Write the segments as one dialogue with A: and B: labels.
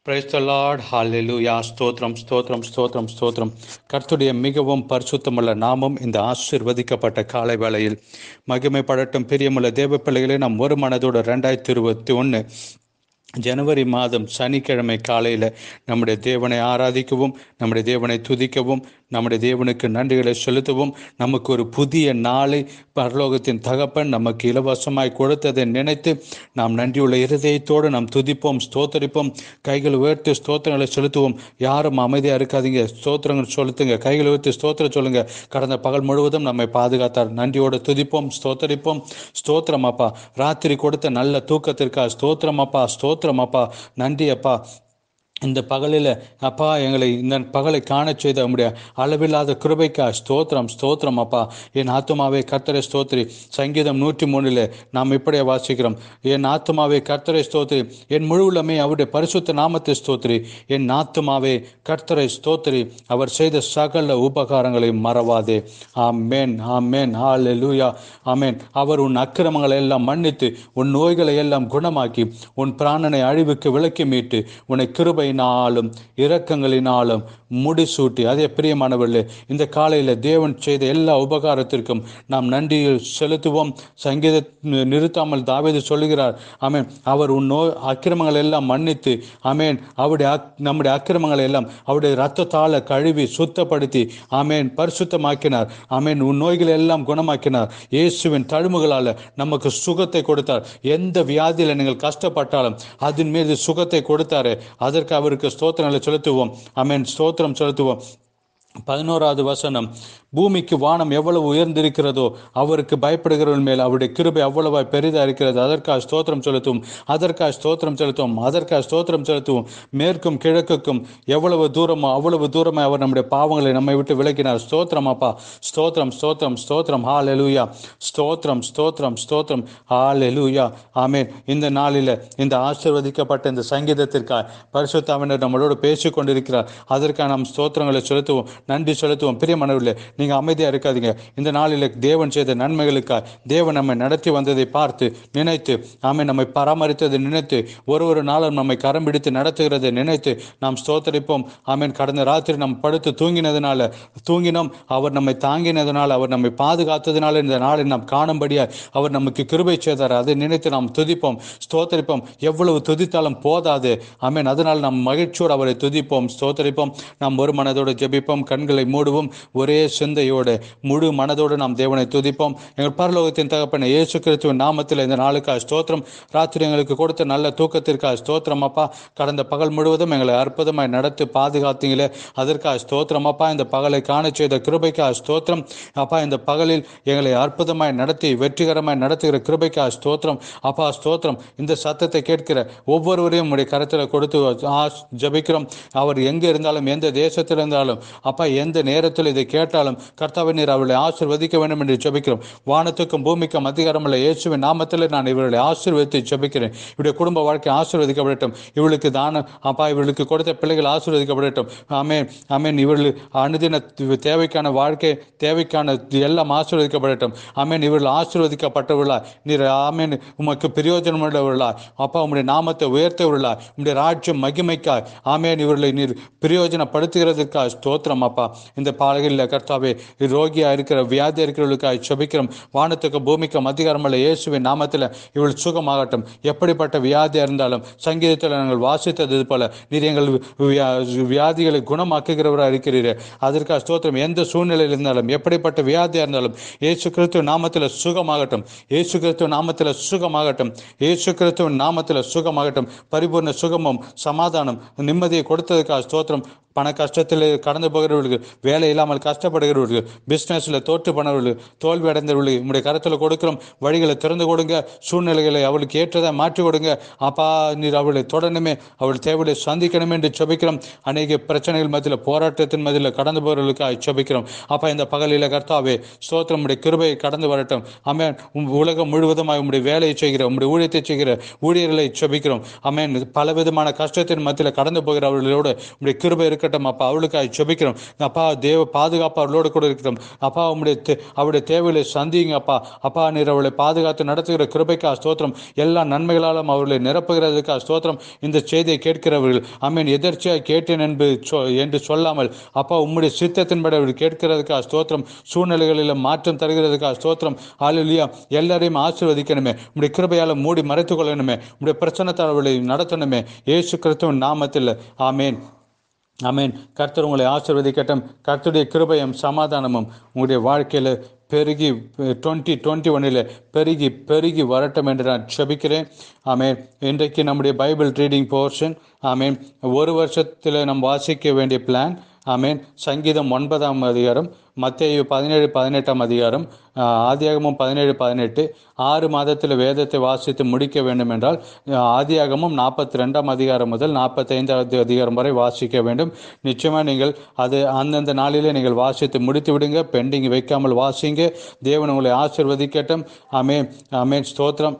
A: praise the Lord ஹalleluya ஸ்தோத்திரம் ஸ்தோத்திரம் ஸ்தோத்திரம் ஸ்தோத்திரம் கர்த்துடைய மிகவும் பரிசுத்தமுள்ள நாமம் இந்த ஆசீர்வதிக்கப்பட்ட காலை வேளையில் மகிமைப்படட்டும் பிரியமுள்ள தேவ பிள்ளைகளே நாம் ஒரு மனதோடு ரெண்டாயிரத்தி இருபத்தி ஒன்று ஜனவரி மாதம் சனிக்கிழமை காலையில் நம்முடைய தேவனை ஆராதிக்கவும் நம்முடைய தேவனை துதிக்கவும் நம்முடைய தேவனுக்கு நன்றிகளை செலுத்தவும் நமக்கு ஒரு புதிய நாளை பரலோகத்தின் தகப்பன் நமக்கு இலவசமாய் கொடுத்ததை நினைத்து நாம் நன்றியுள்ள இருதயத்தோடு நாம் துதிப்போம் ஸ்தோத்தரிப்போம் கைகள் உயர்த்தி ஸ்தோத்திரங்களை செலுத்துவோம் யாரும் அமைதியாக இருக்காதீங்க ஸ்தோத்திரங்கள் செலுத்துங்க கைகள் உயர்த்தி ஸ்தோத்திரம் சொல்லுங்க கடந்த பகல் முழுவதும் நம்மை பாதுகாத்தார் நன்றியோடு துதிப்போம் ஸ்தோத்தரிப்போம் ஸ்தோத்திரம் அப்பா ராத்திரி கொடுத்த நல்ல தூக்கத்திற்கா ஸ்தோத்திரம் அப்பா ஸ்தோத்திரம் அப்பா நன்றி அப்பா இந்த பகலில் அப்பா எங்களை இந்த பகலை காணச் செய்த உம்முடைய அளவில்லாத கிருபைக்கா ஸ்தோத்திரம் ஸ்தோத்திரம் அப்பா என் ஆத்துமாவே கர்த்தரை ஸ்தோத்திரி சங்கீதம் நூற்றி மூணில் நாம் இப்படியே வாசிக்கிறோம் என் ஆத்துமாவே கர்த்தரை ஸ்தோத்திரி என் முழுவலமே அவருடைய பரிசுத்த நாமத்தை ஸ்தோத்திரி என் ஆத்துமாவே கர்த்தரை ஸ்தோத்திரி அவர் செய்த சகல உபகாரங்களை மறவாதே ஆமேன் ஆமேன் ஹalleluya ஆமேன் அவர் உன் அக்கிரமங்களை எல்லாம் மன்னித்து உன் நோய்களை எல்லாம் குணமாக்கி உன் பிராணனை அழிவுக்கு விலக்கி மீட்டு உன்னை கிருபையினாலும் இரக்கங்களினாலும் முடிசூட்டி அதே பிரியமானவர்களே இந்த காலையில் தேவன் செய்த எல்லா உபகாரத்திற்கும் நாம் நன்றி செலுத்துவோம் சங்கீத நிறுத்தாமல் தாவீது சொல்லுகிறார் ஆமேன் அவர் உன் நோய் அக்கிரமங்களை எல்லாம் மன்னித்து ஆமேன் அவருடைய அக் நம்முடைய அக்கிரமங்களை எல்லாம் அவருடைய ரத்தத்தால் கழுவி சுத்தப்படுத்தி ஆமேன் பரிசுத்தமாக்கினார் ஆமேன் உன் நோய்களை எல்லாம் குணமாக்கினார் இயேசுவின் தழும்புகளால் நமக்கு சுகத்தை கொடுத்தார் எந்த வியாதியில் நீங்கள் கஷ்டப்பட்டாலும் அதன் மீது சுகத்தை கொடுத்தாரு அதற்கு அவருக்கு ஸ்தோத்திரங்களை செலுத்துவோம் ஆமேன் ஸ்தோத்திரம் செலுத்துவோம் பதினோராவது வசனம் பூமிக்கு வானம் எவ்வளவு உயர்ந்திருக்கிறதோ அவருக்கு பயப்படுகிறவர்கள் மேல் அவருடைய கிருபை அவ்வளவாய் பெரிதாக இருக்கிறது அதற்காக ஸ்தோத்திரம் செலுத்துவோம் அதற்காக ஸ்தோத்திரம் செலுத்துவோம் அதற்காக ஸ்தோத்திரம் செலுத்துவோம் மேற்கும் கிழக்குக்கும் எவ்வளவு தூரமோ அவ்வளவு தூரமாக அவர் நம்முடைய பாவங்களை நம்மை விட்டு விலக்கினார் ஸ்தோத்திரம் அப்பா ஸ்தோத்திரம் ஸ்தோத்திரம் ஸ்தோத்திரம் ஹால் எலூயா ஸ்தோத்திரம் ஸ்தோத்திரம் ஸ்தோத்திரம் ஹால் எலூயா ஆமேன் இந்த நாளில் இந்த ஆசிர்வதிக்கப்பட்ட இந்த சங்கீதத்திற்காக பரிசுத்தாவினர் நம்மளோடு பேசிக் கொண்டிருக்கிறார் அதற்காக நாம் ஸ்தோத்திரங்களை செலுத்துவோம் நன்றி செலுத்துவோம் பிரியமானவர்களே நீங்கள் அமைதியாக இருக்காதீங்க இந்த நாளில் தேவன் செய்த நன்மைகளுக்காக தேவன் நம்மை நடத்தி வந்ததை பார்த்து நினைத்து ஆமை நம்மை பராமரித்ததை நினைத்து ஒரு ஒரு நாளும் நம்மை கரம் பிடித்து நடத்துகிறதை நினைத்து நாம் ஸ்தோத்தரிப்போம் ஆமீன் கடந்த ராத்திரி நாம் படுத்து தூங்கினதுனால தூங்கினோம் அவர் நம்மை தாங்கினதுனால அவர் நம்மை பாதுகாத்ததுனால இந்த நாளை நாம் காணும்படியாக அவர் நமக்கு கிருபை செய்தார் அதை நினைத்து நாம் துதிப்போம் ஸ்தோத்தரிப்போம் எவ்வளவு துதித்தாலும் போதாது ஆமீன் அதனால் நாம் மகிழ்ச்சியோடு அவரை துதிப்போம் ஸ்தோத்தரிப்போம் நாம் ஒரு மனதோடு ஜெபிப்போம் கண்களை மூடுவோம் ஒரே சிந்தையோடு முழு மனதோடு நாம் தேவனை துதிப்போம் எங்கள் பரலோகத்தின் தகப்பனை இயேசு கிறிஸ்துவின் நாமத்தில் இந்த நாளுக்காக ஸ்தோத்திரம் ராத்திரி எங்களுக்கு கொடுத்த நல்ல தூக்கத்திற்காக ஸ்தோத்திரம் அப்பா கடந்த பகல் முழுவதும் எங்களை அற்புதமாய் நடத்தி பாதுகாத்தீங்களே அதற்காக ஸ்தோத்திரம் அப்பா இந்த பகலை காண செய்த கிருபைக்காக ஸ்தோத்திரம் அப்பா இந்த பகலில் எங்களை அற்புதமாய் நடத்தி வெற்றிகரமாய் நடத்துகிற கிருபைக்காக ஸ்தோத்திரம் அப்பா ஸ்தோத்திரம் இந்த சத்தத்தை கேட்கிற ஒவ்வொருவரையும் உடைய கருத்தில் கொடுத்து ஜபிக்கிறோம் அவர் எங்கே இருந்தாலும் எந்த தேசத்தில் இருந்தாலும் அப்பா எந்த நேரத்தில் இதை கேட்டாலும் கர்த்தாவை நீர் அவர்களை ஆசிர்வதிக்க வேண்டும் என்று ஜபிக்கிறோம் வானத்துக்கும் பூமிக்கும் அதிகாரமுள்ள இயேசுவின் நாமத்தில் நான் இவர்களை ஆசீர்வதித்து ஜபிக்கிறேன் இவருடைய குடும்ப வாழ்க்கை ஆசீர்வதிக்கப்படட்டும் இவளுக்கு தான அப்பா இவர்களுக்கு கொடுத்த பிள்ளைகள் ஆசீர்வதிக்கப்படட்டும் ஆமேன் ஆமேன் இவர்கள் அனுதின தேவைக்கான வாழ்க்கை தேவைக்கான எல்லாம் ஆசீர்வதிக்கப்படட்டும் ஆமேன் இவர்கள் ஆசீர்வதிக்கப்பட்டவர்களா நீர் ஆமேன் உமக்கு பிரயோஜனம் உள்ளவர்களா அப்பா உங்களுடைய நாமத்தை உயர்த்தவர்களா உங்களுடைய ராஜ்யம் மகிமைக்காய் ஆமேன் இவர்களை நீர் பிரயோஜனப்படுத்துகிறதுக்காக ஸ்தோத்திரம் அப்பா இந்த பாலகையில் கர்த்தாவே ரோகியாக இருக்கிற வியாதியாக இருக்கிறவர்களுக்காக செபிக்கிறோம் வானத்துக்கு பூமிக்கும் அதிகாரமல்ல இயேசுவின் நாமத்தில் இவள் சுகமாகட்டும் எப்படிப்பட்ட வியாதியாக இருந்தாலும் சங்கீதத்தில் நாங்கள் வாசித்தது போல நீர் எங்கள் வியாதிகளை குணமாக்குகிறவராக இருக்கிறீர் அதற்காக ஸ்தோத்திரம் எந்த சூழ்நிலையில் இருந்தாலும் எப்படிப்பட்ட வியாதியாக இருந்தாலும் இயேசு கிறிஸ்துவ நாமத்தில் சுகமாகட்டும் இயேசு கிறிஸ்துவ நாமத்தில் சுகமாகட்டும் இயேசு கிறிஸ்துவின் நாமத்தில் சுகமாகட்டும் பரிபூர்ண சுகமும் சமாதானம் நிம்மதியை கொடுத்ததுக்காக ஸ்தோத்திரம் பண கஷ்டத்தில் கடந்து போகிறவர்களுக்கு வேலை இல்லாமல் கஷ்டப்படுகிறவர்கள் பிஸ்னஸில் தோற்று பண்ணவர்கள் தோல்வி அடைந்தவர்களுக்கு உங்களுடைய கருத்தில் கொடுக்கிறோம் வழிகளை திறந்து கொடுங்க சூழ்நிலைகளை அவளுக்கு ஏற்றதை மாற்றி கொடுங்க அப்பா நீர் அவளை தொடரணுமே அவள் தேவையை சந்திக்கணுமே என்று செபிக்கிறோம் அநேக பிரச்சனைகள் மத்தியில் போராட்டத்தின் மத்தியில் கடந்து போகிறவர்களுக்காக செபிக்கிறோம் அப்பா இந்த பகலில் கர்த்தாவே ஸ்தோத்திரம் உடைய கிருபையை கடந்து வரட்டும் அமேன் உலகம் முழுவதுமாக உங்களுடைய வேலையை செய்கிற உங்களுடைய ஊழியத்தை செய்கிற ஊழியர்களை செபிக்கிறோம் அமேன் பலவிதமான கஷ்டத்தின் மத்தியில் கடந்து போகிறவர்களோடு உங்களுடைய கிருபை இருக்க இருக்கட்டும் அப்பா அவளுக்காக ஜெபிக்கிறோம் அப்பா தேவ பாதுகாப்பு அவளோடு கூட இருக்கிறோம் அப்பா உம்முடைய தே- அவருடைய தேவைகளை சந்திங்க அப்பா அப்பா நீர் அவளை பாதுகாத்து நடத்துகிற கிருபைக்கா ஸ்தோத்திரம் எல்லா நன்மைகளாலும் அவர்களை நிரப்புகிறதுக்கா ஸ்தோத்திரம் இந்த செய்தியை கேட்கிறவர்கள் அமீன் எதர்ச்சியாக கேட்டேன் என்று சொ- என்று சொல்லாமல் அப்பா உம்முடைய சித்தத்தின்படி அவர் கேட்கிறதுக்கா ஸ்தோத்திரம் சூழ்நிலைகளில் மாற்றம் தருகிறதுக்கா ஸ்தோத்திரம் ஆளுலியா எல்லாரையும் ஆசீர்வதிக்கணுமே உம்முடைய கிருபையால் மூடி மறைத்துக் கொள்ளணுமே உம்முடைய பிரச்சனத்தால் அவர்களை நடத்தணுமே இயேசு கிறிஸ்துவின் நாமத்தில் ஆமேன் ஆமென் கர்த்தர் உங்களை ஆசீர்வதிக்கட்டும் கர்த்தருடைய கிருபையும் சமாதானமும் உங்களுடைய வாழ்க்கையில் பெருகி டுவெண்ட்டி டுவெண்ட்டி ஒன்னில் பெருகி பெருகி வரட்டும் என்று நான் செபிக்கிறேன் ஆமென் இன்றைக்கு நம்முடைய பைபிள் ரீடிங் போர்ஷன் ஆமென் ஒரு வருஷத்தில் நாம் வாசிக்க வேண்டிய பிளான் ஆமென் சங்கீதம் ஒன்பதாம் அதிகாரம் மத்தேயு பதினேழு பதினெட்டாம் அதிகாரம் ஆஹ், ஆதியாகமம் பதினேழு பதினெட்டு ஆறு மாதத்தில் வேதத்தை வாசித்து முடிக்க வேண்டும் என்றால் ஆஹ், ஆதியாகமம் நாற்பத்தி ரெண்டாம் அதிகாரம் முதல் நாற்பத்தைந்தாவது அதிகாரம் வரை வாசிக்க வேண்டும் நிச்சயமாக நீங்கள் அது அந்தந்த நாளிலே நீங்கள் வாசித்து முடித்து விடுங்க பெண்டிங் வைக்காமல் வாசிங்க தேவன் உங்களை ஆசிர்வதிக்கட்டும் ஆமே ஆமே ஸ்தோத்திரம்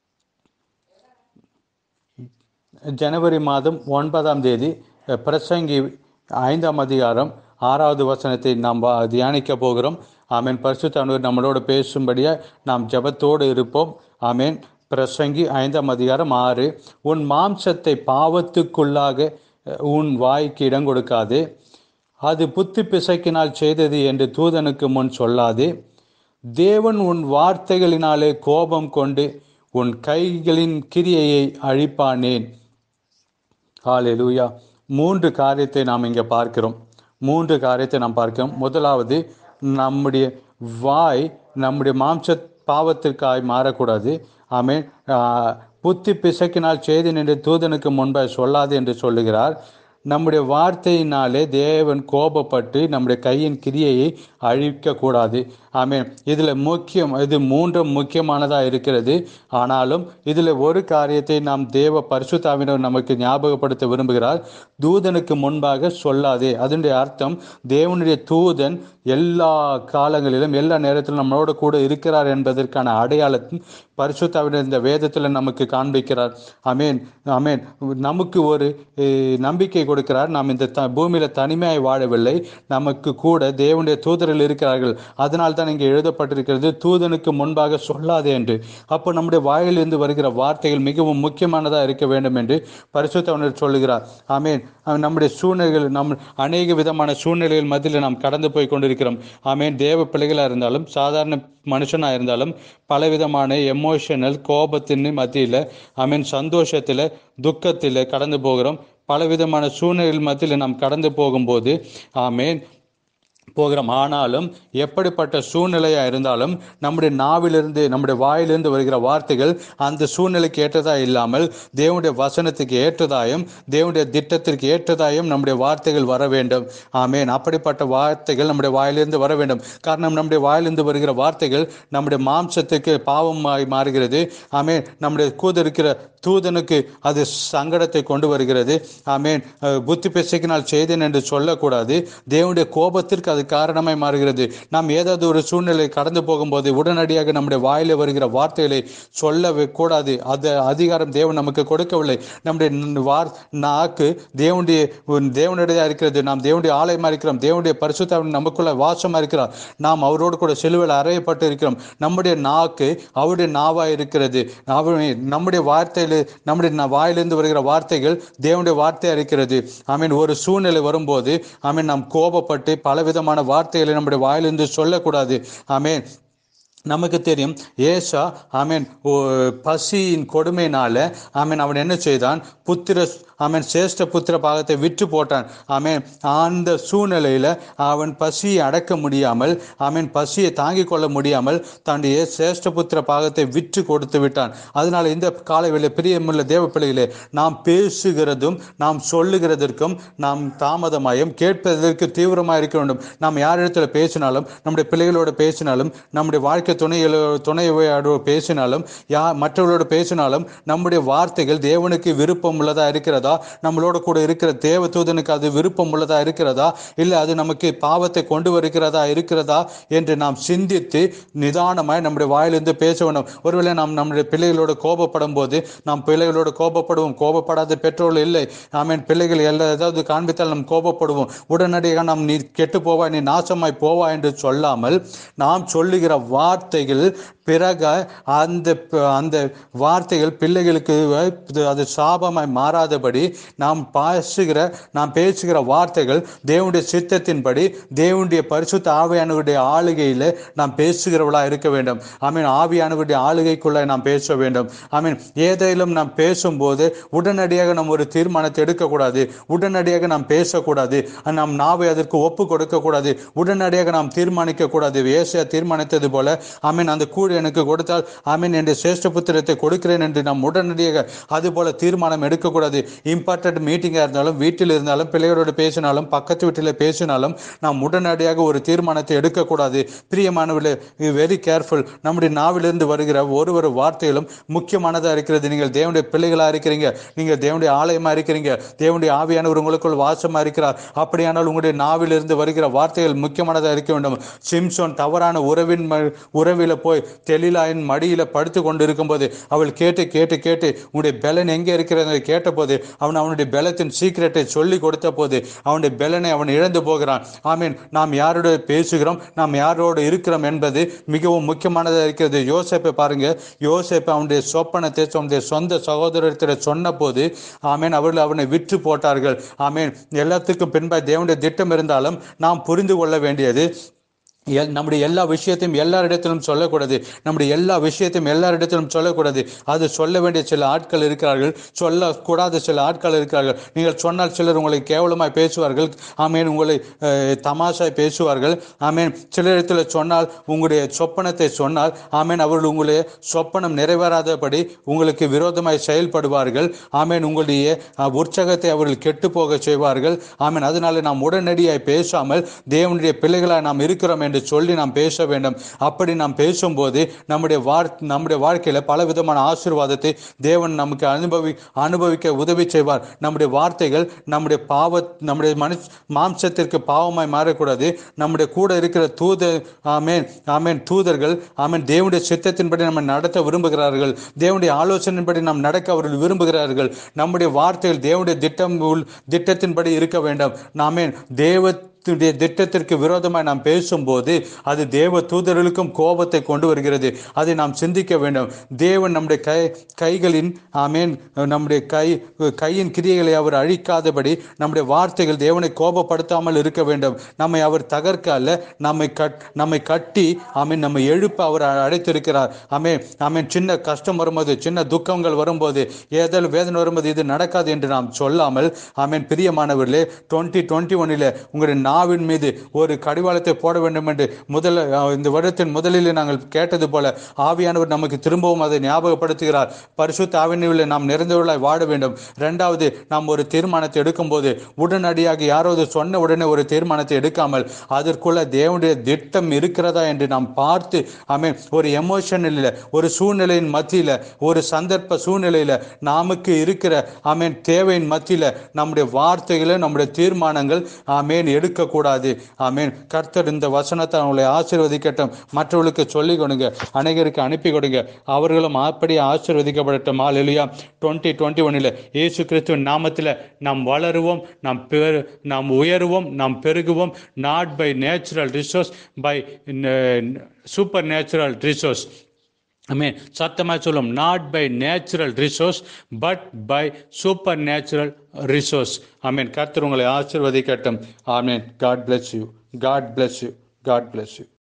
A: ஜனவரி மாதம் ஒன்பதாம் தேதி அஹ், பிரசங்கி ஐந்தாம் அதிகாரம் ஆறாவது வசனத்தை நாம் வா- தியானிக்க போகிறோம் ஆமேன் பரிசுத்தானவர் நம்மளோடு பேசும்படியாக நாம் ஜெபத்தோடு இருப்போம் ஆமேன் பிரசங்கி ஐந்தாம் அதிகாரம் ஆறு உன் மாம்சத்தை பாவத்துக்குள்ளாக அஹ், உன் வாய்க்கு இடம் கொடுக்காதே அது புத்தி பிசைக்கினால் செய்தது என்று தூதனுக்கு முன் சொல்லாதே தேவன் உன் வார்த்தைகளினாலே கோபம் கொண்டு உன் கைகளின் கிரியையை அழிப்பானேன் ஹalleluya மூன்று காரியத்தை நாம் இங்கே பார்க்கிறோம் மூன்று காரியத்தை நாம் பார்க்கிறோம் முதலாவது நம்முடைய வாய் நம்முடைய மாம்ச பாவத்திற்காய் மாறக்கூடாது ஆமென் ஆஹ், புத்தி பிசக்கினால் செய்தி நின்று தூதனுக்கு முன்பாக சொல்லாது என்று சொல்லுகிறார் நம்முடைய வார்த்தையினாலே தேவன் கோபப்பட்டு நம்முடைய கையின் கிரியையை அழிக்கக்கூடாது ஆமென் இதில் முக்கியம் இது மூன்றும் முக்கியமானதாக இருக்கிறது ஆனாலும் இதில் ஒரு காரியத்தை நாம் தேவ பரிசுத்தாவினர் நமக்கு ஞாபகப்படுத்த விரும்புகிறார் தூதனுக்கு முன்பாக சொல்லாதே அதனுடைய அர்த்தம் தேவனுடைய தூதன் எல்லா காலங்களிலும் எல்லா நேரத்திலும் நம்மளோட கூட இருக்கிறார் என்பதற்கான அடையாளத்தின் பரிசுத்தாவினர் இந்த வேதத்தில் நமக்கு காண்பிக்கிறார் அமேன் அமேன் நமக்கு ஒரு அஹ், நம்பிக்கை கொடுக்கிறார் நாம் இந்த த பூமியில் தனிமையாய் வாழவில்லை நமக்கு கூட தேவனுடைய தூதர்கள் இருக்கிறார்கள் அதனால் தான் இங்கே எழுதப்பட்டிருக்கிறது தூதனுக்கு முன்பாக சொல்லாதே என்று அப்போ நம்முடைய வாயிலிருந்து வருகிற வார்த்தைகள் மிகவும் முக்கியமானதாக இருக்க வேண்டும் என்று பரிசுத்தவனர் சொல்லுகிறார் ஆமேன் அஹ், நம்முடைய சூழ்நிலைகள் நம் அநேக விதமான சூழ்நிலைகள் மத்தியில் நாம் கடந்து போய் கொண்டிருக்கிறோம் ஆமேன் தேவ பிள்ளைகளாக இருந்தாலும் சாதாரண மனுஷனாக இருந்தாலும் பலவிதமான எமோஷனல் கோபத்தின் மத்தியில் ஆமீன் சந்தோஷத்தில் துக்கத்தில் கடந்து போகிறோம் பலவிதமான சூழ்நிலைகள் மத்தியில் நாம் கடந்து போகும்போது ஆமேன் போகிறோம் ஆனாலும் எப்படிப்பட்ட சூழ்நிலையாக இருந்தாலும் நம்முடைய நாவிலிருந்து நம்முடைய வாயிலிருந்து வருகிற வார்த்தைகள் அந்த சூழ்நிலைக்கு ஏற்றதா இல்லாமல் தேவனுடைய வசனத்துக்கு ஏற்றதாயும் தேவனுடைய திட்டத்திற்கு ஏற்றதாயும் நம்முடைய வார்த்தைகள் வர வேண்டும் ஆமேன் அப்படிப்பட்ட வார்த்தைகள் நம்முடைய வாயிலிருந்து வர வேண்டும் காரணம் நம்முடைய வாயிலிருந்து வருகிற வார்த்தைகள் நம்முடைய மாம்சத்துக்கு பாவமாய் மாறுகிறது ஆமேன் நம்முடைய கூட இருக்கிற தூதனுக்கு அது சங்கடத்தை கொண்டு வருகிறது ஆமேன் அஹ், புத்தி பிசைக்கினால் செய்தேன் என்று சொல்லக்கூடாது தேவனுடைய கோபத்திற்கு அது காரணமாய் மாறுகிறது நாம் ஏதாவது ஒரு சூழ்நிலை கடந்து போகும்போது உடனடியாக நம்முடைய வாயில வருகிற வார்த்தைகளை சொல்லவே கூடாது அது அதிகாரம் தேவன் நமக்கு கொடுக்கவில்லை நம்முடைய ந- வார் நாக்கு தேவனுடைய தேவனுடைய இருக்கிறது நாம் தேவனுடைய ஆலயமா இருக்கிறோம் தேவனுடைய பரிசுத்தம் நமக்குள்ள வாசமா இருக்கிறார் நாம் அவரோடு கூட சிலுவையில் அறையப்பட்டு இருக்கிறோம் நம்முடைய நாக்கு அவருடைய நாவா இருக்கிறது அவருடைய நம்முடைய வார்த்தையில் நம்முடைய ந- வாயிலிருந்து வருகிற வார்த்தைகள் தேவனுடைய வார்த்தையா இருக்கிறது ஐ மீன் ஒரு சூழ்நிலை வரும்போது ஐ மீன் நாம் கோபப்பட்டு பலவிதமான வார்த்தைகளை நம்முடைய வாயிலிருந்து சொல்லக்கூடாது ஐ மீன் நமக்கு தெரியும் ஏசா ஆமீன் பசியின் கொடுமையினால ஆமீன் அவன் என்ன செய்தான் புத்திர ஆமீன் சேஷ்ட புத்திர பாகத்தை விற்று போட்டான் ஆமீன் அந்த சூழ்நிலையில் அவன் பசியை அடக்க முடியாமல் ஆமீன் பசியை தாங்கிக் கொள்ள முடியாமல் தன்னுடைய சேஷ்ட புத்திர பாகத்தை விற்று கொடுத்து விட்டான் அதனால இந்த காலைவேளை பிரியமுள்ள தேவ பிள்ளைகளே நாம் பேசுகிறதும் நாம் சொல்லுகிறதற்கும் நாம் தாமதமாயும் கேட்பதற்கு தீவிரமாக இருக்க வேண்டும் நாம் யாரிடத்துல பேசினாலும் நம்முடைய பிள்ளைகளோட பேசினாலும் நம்முடைய வாழ்க்கை வாழ்க்கை துணையில் துணையோடு பேசினாலும் யா மற்றவர்களோடு பேசினாலும் நம்முடைய வார்த்தைகள் தேவனுக்கு விருப்பம் உள்ளதா இருக்கிறதா நம்மளோட கூட இருக்கிற தேவ தூதனுக்கு அது விருப்பம் உள்ளதா இருக்கிறதா இல்லை அது நமக்கு பாவத்தை கொண்டு வருகிறதா இருக்கிறதா என்று நாம் சிந்தித்து நிதானமாய் நம்முடைய வாயிலிருந்து பேச வேண்டும் ஒருவேளை நாம் நம்முடைய பிள்ளைகளோடு கோபப்படும் போது நாம் பிள்ளைகளோடு கோபப்படுவோம் கோபப்படாத பெற்றோர்கள் இல்லை ஆமீன் பிள்ளைகள் எல்லா ஏதாவது காண்பித்தால் நாம் கோபப்படுவோம் உடனடியாக நாம் நீ கெட்டு போவாய் நீ நாசமாய் போவா என்று சொல்லாமல் நாம் சொல்லுகிற வார்த்தைகள் பிறகு அந்த அந்த வார்த்தைகள் பிள்ளைகளுக்கு அது சாபமாய் மாறாதபடி நாம் பேசுகிற நாம் பேசுகிற வார்த்தைகள் தேவனுடைய சித்தத்தின்படி தேவனுடைய பரிசுத்த ஆவியானவருடைய ஆளுகையில் நாம் பேசுகிறவளாக இருக்க வேண்டும் ஐ மீன் ஆவியானவருடைய ஆளுகைக்குள்ளே நாம் பேச வேண்டும் ஐ மீன் ஏதேனும் நாம் பேசும்போது உடனடியாக நாம் ஒரு தீர்மானத்தை எடுக்கக்கூடாது உடனடியாக நாம் பேசக்கூடாது நாம் நாவை அதற்கு ஒப்பு கொடுக்கக்கூடாது உடனடியாக நாம் தீர்மானிக்க கூடாது ஏசியா தீர்மானித்தது போல ஐ மீன் அந்த கூடு எனக்கு கொடுத்தால் ஐ மீன் என் சிரேஷ்ட புத்திரத்தை கொடுக்கிறேன் என்று நாம் உடனடியாக அது போல தீர்மானம் எடுக்கக்கூடாது இம்பார்ட்டன்ட் மீட்டிங்காக இருந்தாலும் வீட்டில் இருந்தாலும் பிள்ளைகளோடு பேசினாலும் பக்கத்து வீட்டில் பேசினாலும் நாம் உடனடியாக ஒரு தீர்மானத்தை எடுக்கக்கூடாது பிரியமானவர்களே வெரி கேர்ஃபுல் நம்முடைய நாவிலிருந்து வருகிற ஒரு ஒரு வார்த்தைகளும் முக்கியமானதாக இருக்கிறது நீங்கள் தேவனுடைய பிள்ளைகளாக இருக்கிறீங்க நீங்கள் தேவனுடைய ஆலயமாக இருக்கிறீங்க தேவனுடைய ஆவியானவர் உங்களுக்குள் வாசமாக இருக்கிறார் அப்படியானால் உங்களுடைய நாவிலிருந்து வருகிற வார்த்தைகள் முக்கியமானதாக இருக்க வேண்டும் சிம்சோன் தவறான உறவின் உறவில் போய் தெளிலாயின் மடியில் படுத்து கொண்டு இருக்கும்போது அவள் கேட்டு கேட்டு கேட்டு உன்னுடைய பலன் எங்கே இருக்கிறது கேட்டபோது அவன் அவனுடைய பலத்தின் சீக்கிரட்டை சொல்லி கொடுத்த போது அவனுடைய பலனை அவன் இழந்து போகிறான் ஆமீன் நாம் யாரோட பேசுகிறோம் நாம் யாரோடு இருக்கிறோம் என்பது மிகவும் முக்கியமானதாக இருக்கிறது யோசேப்பை பாருங்க யோசேப்பை அவனுடைய சொப்பனத்தை அவனுடைய சொந்த சகோதரத்தில் சொன்ன போது ஆமீன் அவர்கள் அவனை விற்று போட்டார்கள் ஆமீன் எல்லாத்துக்கும் பின்பாய் தேவனுடைய திட்டம் இருந்தாலும் நாம் புரிந்து கொள்ள வேண்டியது எல் நம்முடைய எல்லா விஷயத்தையும் எல்லாரிடத்திலும் சொல்லக்கூடாது நம்முடைய எல்லா விஷயத்தையும் எல்லாரிடத்திலும் சொல்லக்கூடாது அது சொல்ல வேண்டிய சில ஆட்கள் இருக்கிறார்கள் சொல்லக்கூடாத சில ஆட்கள் இருக்கிறார்கள் நீங்கள் சொன்னால் சிலர் உங்களை கேவலமாய் பேசுவார்கள் ஆமேன் உங்களை தமாஷாய் பேசுவார்கள் ஆமேன் சிலரிடத்தில் சொன்னால் உங்களுடைய சொப்பனத்தை சொன்னால் ஆமேன் அவர்கள் உங்களுடைய சொப்பனம் நிறைவேறாதபடி உங்களுக்கு விரோதமாய் செயல்படுவார்கள் ஆமேன் உங்களுடைய உற்சாகத்தை அவர்கள் கெட்டு போக செய்வார்கள் ஆமேன் அதனால நாம் உடனடியாய் பேசாமல் தேவனுடைய பிள்ளைகளாக நாம் இருக்கிறோம் என்று சொல்லி நாம் பேச வேண்டும் அப்படி நாம் பேசும்போது நம்முடைய வார் நம்முடைய வாழ்க்கையில் பல விதமான ஆசீர்வாதத்தை தேவன் நமக்கு அனுபவி அனுபவிக்க உதவி செய்வார் நம்முடைய வார்த்தைகள் நம்முடைய பாவ நம்முடைய மனு மாம்சத்திற்கு பாவமாய் மாறக்கூடாது நம்முடைய கூட இருக்கிற தூத ஆமேன் ஆமேன் தூதர்கள் ஆமேன் தேவனுடைய சித்தத்தின்படி நம்ம நடத்த விரும்புகிறார்கள் தேவனுடைய ஆலோசனையின்படி நாம் நடக்க அவர்கள் விரும்புகிறார்கள் நம்முடைய வார்த்தைகள் தேவனுடைய திட்டம் திட்டத்தின்படி இருக்க வேண்டும் நாமேன் தேவ திட்டத்திற்கு விரோதமாக நாம் பேசும்போது அது தேவ தூதர்களுக்கும் கோபத்தை கொண்டு வருகிறது அதை நாம் சிந்திக்க வேண்டும் தேவன் நம்முடைய கை கைகளின் ஆமேன் நம்முடைய கை கையின் கிரியைகளை அவர் அழிக்காதபடி நம்முடைய வார்த்தைகள் தேவனை கோபப்படுத்தாமல் இருக்க வேண்டும் நம்மை அவர் தகர்க்க அல்ல நம்மை கட் நம்மை கட்டி ஆமீன் நம்மை எழுப்ப அவர் அழைத்திருக்கிறார் ஆமே ஆமீன் சின்ன கஷ்டம் வரும்போது சின்ன துக்கங்கள் வரும்போது ஏதல் வேதனை வரும்போது இது நடக்காது என்று நாம் சொல்லாமல் ஆமீன் பிரியமானவர்களே டுவெண்ட்டி டுவெண்ட்டி ஒன்னில் உங்களுடைய நாவின் மீது ஒரு கடிவாளத்தை போட வேண்டும் என்று முதல் இந்த வருடத்தின் முதலில் நாங்கள் கேட்டது போல ஆவியானவர் நமக்கு திரும்பவும் அதை ஞாபகப்படுத்துகிறார் பரிசுத்த ஆவியானவரில் நாம் நிறைந்தவர்களாய் வாழ வேண்டும் ரெண்டாவது நாம் ஒரு தீர்மானத்தை எடுக்கும்போது உடனடியாக யாராவது சொன்ன உடனே ஒரு தீர்மானத்தை எடுக்காமல் அதற்குள்ள தேவனுடைய திட்டம் இருக்கிறதா என்று நாம் பார்த்து ஆமீன் ஒரு எமோஷனில் ஒரு சூழ்நிலையின் மத்தியில் ஒரு சந்தர்ப்ப சூழ்நிலையில் நமக்கு இருக்கிற ஆமீன் தேவையின் மத்தியில் நம்முடைய வார்த்தைகளை நம்முடைய தீர்மானங்கள் ஆமேன் எடுக்கக்கூடாது ஆமேன் கர்த்தர் இந்த வசனத்தை அவங்களை ஆசீர்வதிக்கட்டும் மற்றவர்களுக்கு சொல்லிக் கொடுங்க அநேகருக்கு அனுப்பி கொடுங்க அவர்களும் அப்படியே ஆசீர்வதிக்கப்படட்டும் ஆள் இல்லையா டுவெண்ட்டி டுவெண்ட்டி ஒன்னில் இயேசு கிறிஸ்துவின் நாமத்தில் நாம் வளருவோம் நாம் பெரு நாம் உயருவோம் நாம் பெருகுவோம் not by natural resource by super natural resource mean சத்தமாக சொல்லும் not by natural resource but by super natural resource I mean கர்த்தர் உங்களை ஆசிர்வதிக்கட்டும் I mean God bless you God bless you God bless you